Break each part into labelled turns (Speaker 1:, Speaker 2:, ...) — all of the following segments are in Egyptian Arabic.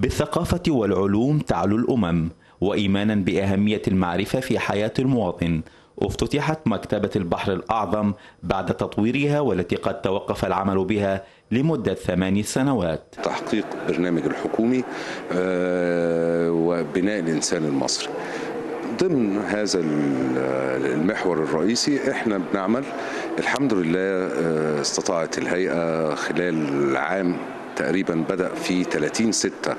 Speaker 1: بالثقافة والعلوم تعلو الأمم وإيمانا بأهمية المعرفة في حياة المواطن افتتحت مكتبة البحر الأعظم بعد تطويرها والتي قد توقف العمل بها لمدة ثماني سنوات
Speaker 2: تحقيق برنامج الحكومي آه، وبناء الإنسان المصري ضمن هذا المحور الرئيسي احنا بنعمل الحمد لله آه، استطاعت الهيئة خلال عام تقريبا بدأ في 30 6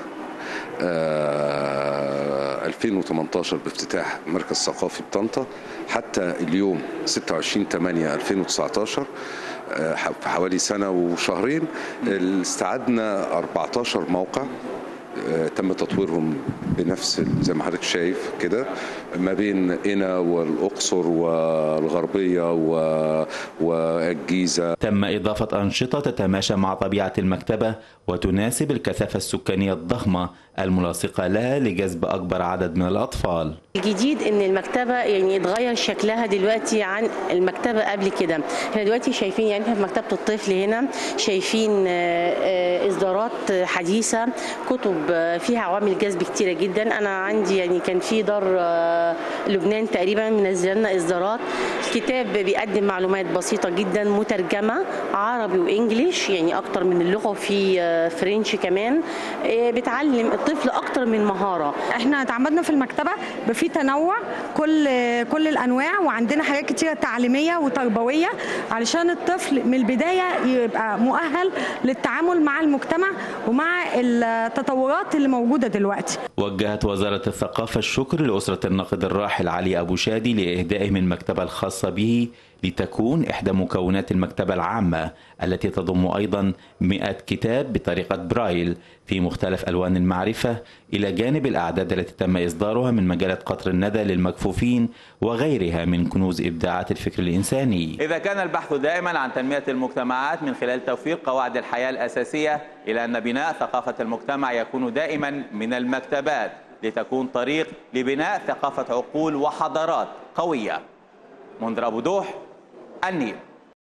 Speaker 2: 2018 بافتتاح مركز ثقافي بطنطا حتى اليوم 26 8 2019 في حوالي سنة وشهرين استعدنا 14 موقع تم تطويرهم بنفس زي ما حضرتك شايف كده ما بين قنا والاقصر والغربيه والجيزه
Speaker 1: تم اضافه انشطه تتماشى مع طبيعه المكتبه وتناسب الكثافه السكانيه الضخمه الملاصقه لها لجذب اكبر عدد من الاطفال
Speaker 3: الجديد ان المكتبه يعني اتغير شكلها دلوقتي عن المكتبه قبل كده احنا دلوقتي شايفين يعني احنا في مكتبه الطفل هنا شايفين اصدارات حديثه كتب فيها عوامل جذب كتيره جدا انا عندي يعني كان في دار لبنان تقريبا منزل لنا اصدارات كتاب بيقدم معلومات بسيطه جدا مترجمه عربي وانجليش يعني اكتر من اللغه وفي فرنش كمان بتعلم الطفل اكتر من مهاره
Speaker 4: احنا تعمدنا في المكتبه في تنوع كل كل الانواع وعندنا حاجات كتيره تعليميه وتربويه علشان الطفل من البدايه يبقى مؤهل للتعامل مع المجتمع ومع التطورات اللي موجوده دلوقتي.
Speaker 1: وجهت وزاره الثقافه الشكر لاسره الناقد الراحل علي ابو شادي لاهدائهم المكتبه الخاصه به لتكون إحدى مكونات المكتبة العامة التي تضم أيضا 100 كتاب بطريقة برايل في مختلف ألوان المعرفة إلى جانب الأعداد التي تم إصدارها من مجلة قطر الندى للمكفوفين وغيرها من كنوز إبداعات الفكر الإنساني
Speaker 5: إذا كان البحث دائما عن تنمية المجتمعات من خلال توفير قواعد الحياة الأساسية إلى أن بناء ثقافة المجتمع يكون دائما من المكتبات لتكون طريق لبناء ثقافة عقول وحضارات قوية منذر أبو دوح النيل